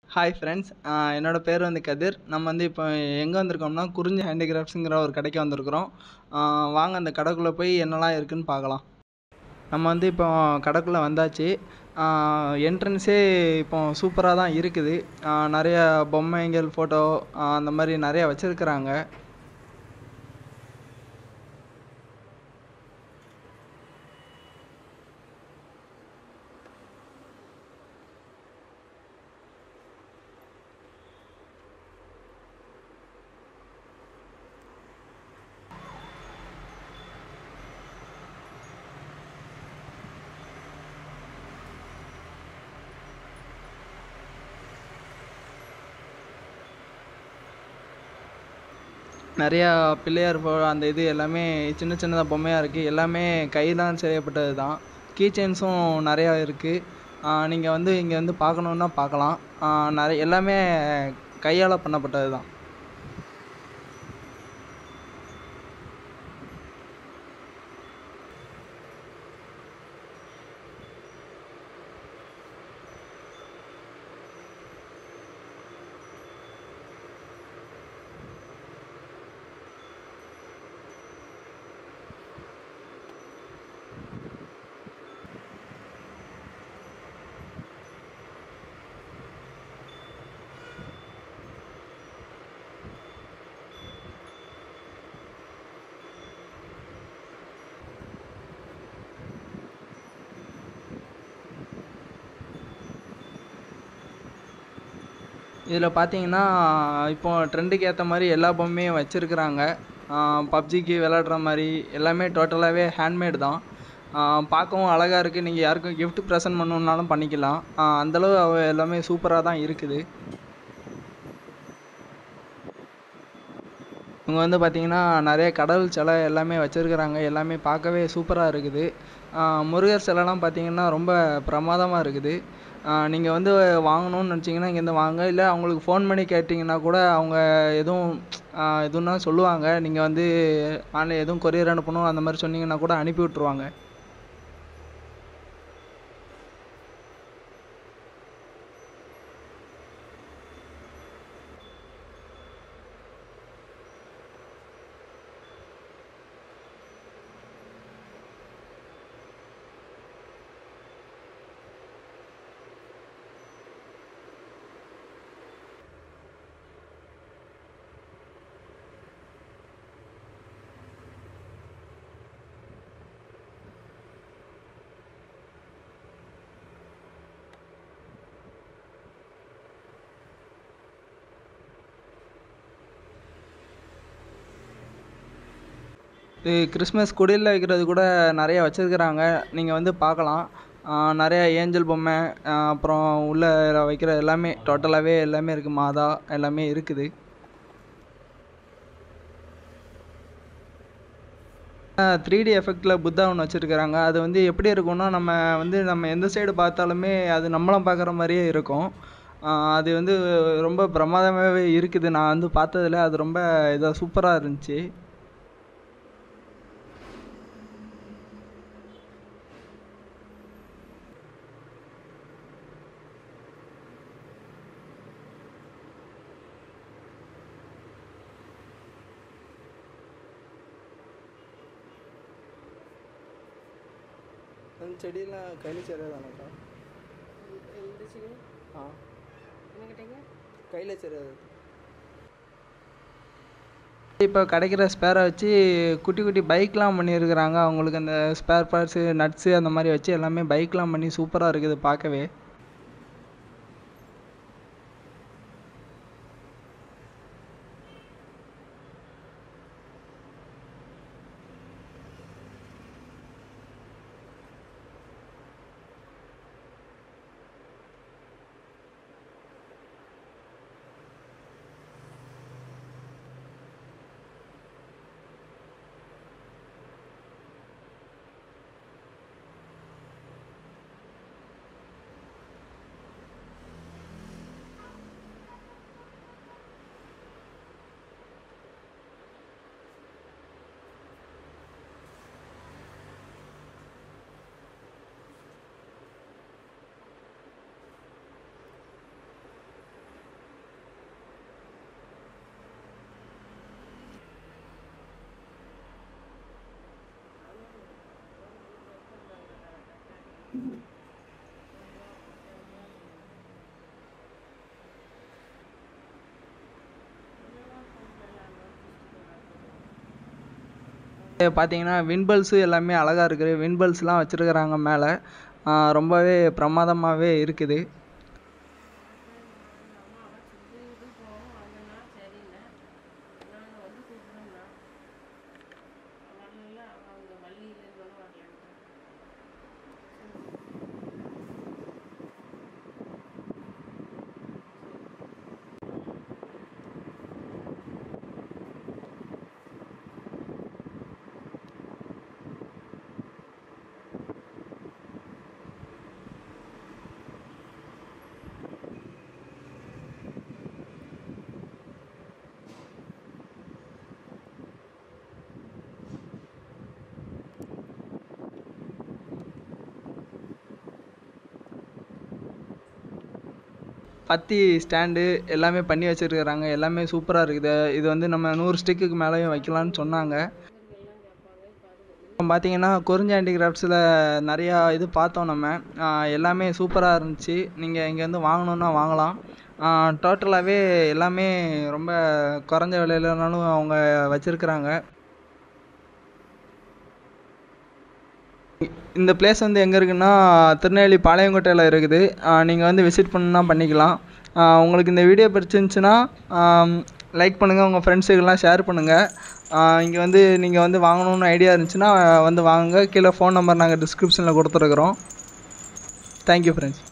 hi friends என்னோட பேர் வந்து கதிர் நம்ம வந்து இப்போ எங்கே வந்திருக்கோம்னா குறிஞ்சி ஹேண்டிகிராஃப்ட்ஸுங்கிற ஒரு கடைக்கு வந்திருக்கிறோம் வாங்க அந்த கடைக்குள்ளே போய் என்னெல்லாம் இருக்குன்னு பார்க்கலாம் நம்ம வந்து இப்போ கடைக்குள்ளே வந்தாச்சு என்ட்ரன்ஸே இப்போ சூப்பராக தான் இருக்குது நிறைய பொம்மைங்கள் ஃபோட்டோ அந்த மாதிரி நிறையா வச்சுருக்குறாங்க நிறையா பிள்ளையார் போ அந்த இது எல்லாமே சின்ன சின்னதாக பொம்மையாக இருக்குது எல்லாமே கையினால் செய்யப்பட்டது தான் கீ செயின்ஸும் நிறையா இருக்குது நீங்கள் வந்து இங்கே வந்து பார்க்கணுன்னா பார்க்கலாம் நிறைய எல்லாமே கையால் பண்ணப்பட்டது தான் இதில் பார்த்தீங்கன்னா இப்போ ட்ரெண்டுக்கு ஏற்ற மாதிரி எல்லா பொம்மையும் வச்சுருக்குறாங்க பப்ஜிக்கு விளாட்ற மாதிரி எல்லாமே டோட்டலாகவே ஹேண்ட்மேடு தான் பார்க்கவும் அழகாக இருக்குது நீங்கள் யாருக்கும் கிஃப்ட் ப்ரெசென்ட் பண்ணணுன்னாலும் பண்ணிக்கலாம் அந்தளவு எல்லாமே சூப்பராக தான் இருக்குது இவங்க வந்து பார்த்திங்கன்னா நிறைய கடவுள் சிலை எல்லாமே வச்சுருக்குறாங்க எல்லாமே பார்க்கவே சூப்பராக இருக்குது முருகர் சிலைலாம் பார்த்திங்கன்னா ரொம்ப பிரமாதமாக இருக்குது நீங்கள் வந்து வாங்கணும்னு நினச்சிங்கன்னா இங்கேருந்து வாங்க இல்லை அவங்களுக்கு ஃபோன் பண்ணி கேட்டிங்கன்னா கூட அவங்க எதுவும் எதுன்னா சொல்லுவாங்க நீங்கள் வந்து ஆன்லைன் எதுவும் கொரியர் அனுப்பணும் அந்த மாதிரி சொன்னீங்கன்னா கூட அனுப்பி விட்ருவாங்க இது கிறிஸ்மஸ் குடிலில் வைக்கிறது கூட நிறைய வச்சுருக்குறாங்க நீங்கள் வந்து பார்க்கலாம் நிறையா ஏஞ்சல் பொம்மை அப்புறம் உள்ளே வைக்கிற எல்லாமே டோட்டலாகவே எல்லாமே இருக்குது மாதா எல்லாமே இருக்குது த்ரீ டி எஃபெக்டில் புத்தா ஒன்று வச்சுருக்குறாங்க அது வந்து எப்படி இருக்கும்னா நம்ம வந்து நம்ம எந்த சைடு பார்த்தாலுமே அது நம்மளும் பார்க்குற மாதிரியே இருக்கும் அது வந்து ரொம்ப பிரமாதமாகவே இருக்குது நான் வந்து பார்த்ததுல அது ரொம்ப இதாக சூப்பராக இருந்துச்சு அந்த செடியெல்லாம் கையில் செய்கிறதானக்கா எந்த செடி ஆ என்ன கேட்டீங்க கையில் செய்கிறது இப்போ கிடைக்கிற ஸ்பேரை வச்சு குட்டி குட்டி பைக்லாம் பண்ணியிருக்கிறாங்க அவங்களுக்கு அந்த ஸ்பேர் பார்ட்ஸு நட்ஸு அந்த மாதிரி வச்சு எல்லாமே பைக்லாம் பண்ணி சூப்பராக இருக்குது பார்க்கவே பார்த்தீங்கன்னா விண்பல்ஸு எல்லாமே அழகாக இருக்குது விண்பல்ஸ்லாம் வச்சுருக்குறாங்க மேலே ரொம்பவே பிரமாதமாகவே இருக்குது பத்தி ஸ்டாண்டு எல்லாமே பண்ணி வச்சுருக்குறாங்க எல்லாமே சூப்பராக இருக்குது இது வந்து நம்ம நூறு ஸ்டிக்குக்கு மேலேயும் வைக்கலான்னு சொன்னாங்க இப்போ பார்த்தீங்கன்னா குறிஞ்சி ஹேண்டிகிராஃப்ட்ஸில் நிறையா இது பார்த்தோம் நம்ம எல்லாமே சூப்பராக இருந்துச்சு நீங்கள் இங்கே வந்து வாங்கணுன்னா வாங்கலாம் டோட்டலாகவே எல்லாமே ரொம்ப குறைஞ்ச விலையிலனாலும் அவங்க வச்சுருக்குறாங்க இந்த பிளேஸ் வந்து எங்கே இருக்குன்னா திருநெல்வேலி பாளையங்கோட்டையில் இருக்குது நீங்கள் வந்து விசிட் பண்ணா பண்ணிக்கலாம் உங்களுக்கு இந்த வீடியோ பிடிச்சிருந்துச்சுன்னா லைக் பண்ணுங்கள் உங்கள் ஃப்ரெண்ட்ஸுக்கெல்லாம் ஷேர் பண்ணுங்கள் இங்கே வந்து நீங்கள் வந்து வாங்கணுன்னு ஐடியா இருந்துச்சுன்னா வந்து வாங்குங்க கீழே ஃபோன் நம்பர் நாங்கள் டிஸ்கிரிப்ஷனில் கொடுத்துருக்குறோம் தேங்க்யூ ஃப்ரெண்ட்ஸ்